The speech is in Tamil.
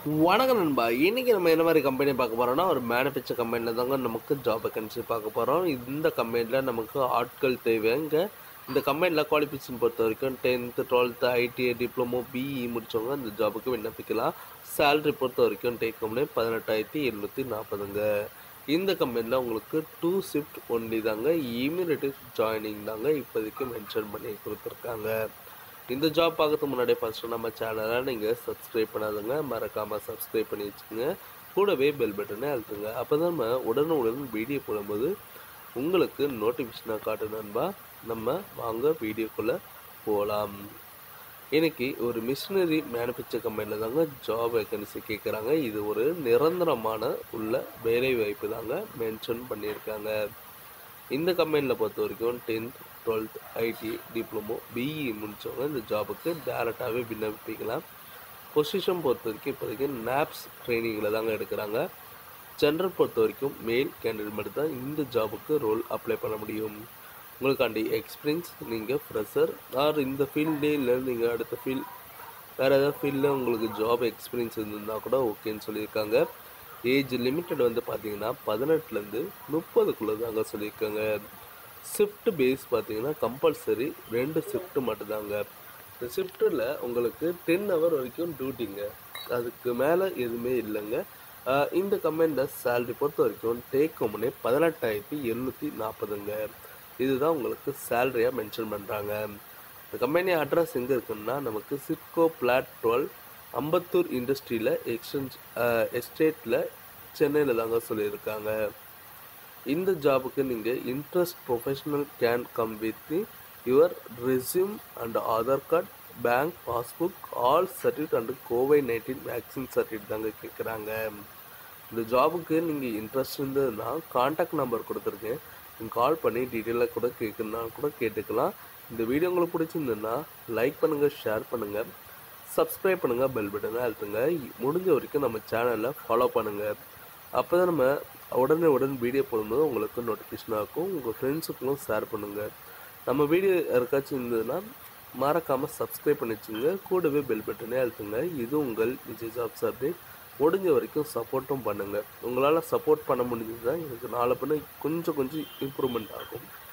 வணக்கம் நண்பா இன்னைக்கு நம்ம என்ன மாதிரி கம்பெனி பார்க்க போறோம்னா ஒரு மேனுஃபேக்சர் கம்பெனியில் தாங்க நமக்கு ஜாப் வேகன்சி பார்க்க போகிறோம் இந்த கம்பெனியில் நமக்கு ஆட்கள் தேவைங்க இந்த கம்பெனியில் குவாலிஃபிகேஷன் பொறுத்த வரைக்கும் tenth twelfth ITI diploma BE முடிச்சவங்க இந்த ஜாபுக்கு விண்ணப்பிக்கலாம் சேலரி பொறுத்த வரைக்கும் டேக் கம்பெனி பதினெட்டாயிரத்தி எழுநூற்றி நாற்பதுங்க இந்த கம்பெனியில் உங்களுக்கு டூ ஷிஃப்ட் ஒன்லி தாங்க இமீடியட் ஜாயினிங் தாங்க இப்போதைக்கு மென்ஷன் பண்ணி கொடுத்துருக்காங்க இந்த ஜாப் பார்க்கறதுக்கு முன்னாடி ஃபஸ்ட்டு நம்ம சேனலை நீங்கள் சப்ஸ்கிரைப் பண்ணாதுங்க மறக்காமல் சப்ஸ்கிரைப் பண்ணி வச்சுக்கோங்க கூடவே பெல் பட்டனை அழுத்துங்க அப்போ தான் நம்ம உடனுக்குடன் வீடியோ போடும்போது உங்களுக்கு நோட்டிஃபிகேஷனாக காட்டு நண்பா நம்ம வாங்க வீடியோக்குள்ளே போகலாம் இன்னைக்கு ஒரு மிஷினரி மேனுஃபேக்சர் கம்பெனியில் தாங்க ஜாப் வேகன்சி கேட்குறாங்க இது ஒரு நிரந்தரமான உள்ள வேலை வாய்ப்பு தாங்க மென்ஷன் பண்ணியிருக்காங்க இந்த கம்பெனியில் பொறுத்த வரைக்கும் tenth twelfth IT diploma BE முடித்தவங்க இந்த ஜாபுக்கு டேரெக்டாகவே விண்ணப்பிக்கலாம் பொசிஷன் பொறுத்த வரைக்கும் இப்போதைக்கு நாப்ஸ் ட்ரைனிங்கில் தாங்க எடுக்கிறாங்க ஜென்ரல் பொறுத்த வரைக்கும் மேல் கேண்டிடேட் மட்டும் தான் இந்த ஜாபுக்கு ரோல் அப்ளை பண்ண முடியும் உங்களுக்காண்டி எக்ஸ்பீரியன்ஸ் நீங்கள் ஃப்ரெஷர் ஆர் இந்த ஃபீல்டே இல்லை நீங்கள் அடுத்த ஃபீல்ட் வேறு ஏதாவது ஃபீல்டில் உங்களுக்கு ஜாப் எக்ஸ்பீரியன்ஸ் இருந்திருந்தால் கூட ஓகேன்னு சொல்லியிருக்காங்க ஏஜ் லிமிட்டட் வந்து பார்த்தீங்கன்னா பதினெட்டுலேருந்து முப்பதுக்குள்ளே தாங்க சொல்லியிருக்காங்க ஷிஃப்ட் பேஸ் பார்த்தீங்கன்னா கம்பல்சரி ரெண்டு ஷிஃப்ட்டு மட்டும்தாங்க இந்த ஷிஃப்ட்டில் உங்களுக்கு டென் ஹவர் வரைக்கும் டியூட்டிங்க அதுக்கு மேலே எதுவுமே இல்லைங்க ஆஹ் இந்த கம்பெனியில் சேலரி பொறுத்த வரைக்கும் டேக் ஹோம்னே பதினெட்டாயிரத்தி எழுநூற்றி நாற்பதுங்க இதுதான் உங்களுக்கு சேலரியாக மென்ஷன் பண்ணுறாங்க இந்த கம்பெனி அட்ரஸ் எங்கே இருக்குன்னா நமக்கு சிட்கோ பிளாட் டுவெல் அம்பத்தூர் இண்டஸ்ட்ரியில் எக்ஸ்சேஞ்ச் எஸ்டேட்டில் சென்னையில் தாங்க சொல்லியிருக்காங்க இந்த ஜாபுக்கு நீங்கள் interest professional can come with your resume and Aadhaar card bank passbook all certificate and covid nineteen vaccine certificate தாங்க கேட்குறாங்க இந்த ஜாபுக்கு நீங்கள் இன்ட்ரெஸ்ட் இருந்ததுன்னா காண்டாக்ட் நம்பர் கொடுத்துருக்கேன் நீங்கள் கால் பண்ணி டீட்டெயிலாக கூட கேட்கணுன்னா கூட கேட்டுக்கலாம் இந்த வீடியோ உங்களுக்கு பிடிச்சிருந்ததுன்னா லைக் பண்ணுங்கள் ஷேர் பண்ணுங்கள் சப்ஸ்கிரைப் பண்ணுங்கள் பெல் பட்டனை அழுத்துங்க முடிஞ்ச வரைக்கும் நம்ம சேனலை ஃபாலோ பண்ணுங்கள் அப்போ தான் நம்ம உடனே உடன் வீடியோ போடும்போது உங்களுக்கு நோட்டிஃபிகேஷன் ஆகும் உங்கள் ஃப்ரெண்ட்ஸுக்கும் ஷேர் பண்ணுங்கள் நம்ம வீடியோ யாருக்காச்சும் இருந்ததுன்னா மறக்காமல் சப்ஸ்கிரைப் பண்ணி வச்சுங்க கூடவே பெல் பட்டனே அழுத்துங்க இது உங்கள் விஜய் ஜாப்ஸ் அப்டேட் முடிஞ்ச வரைக்கும் சப்போர்ட்டும் பண்ணுங்கள் உங்களால் சப்போர்ட் பண்ண முடிஞ்சது தான் எனக்கு நாளை பின்ன கொஞ்சம் கொஞ்சம் இம்ப்ரூவ்மெண்ட் ஆகும்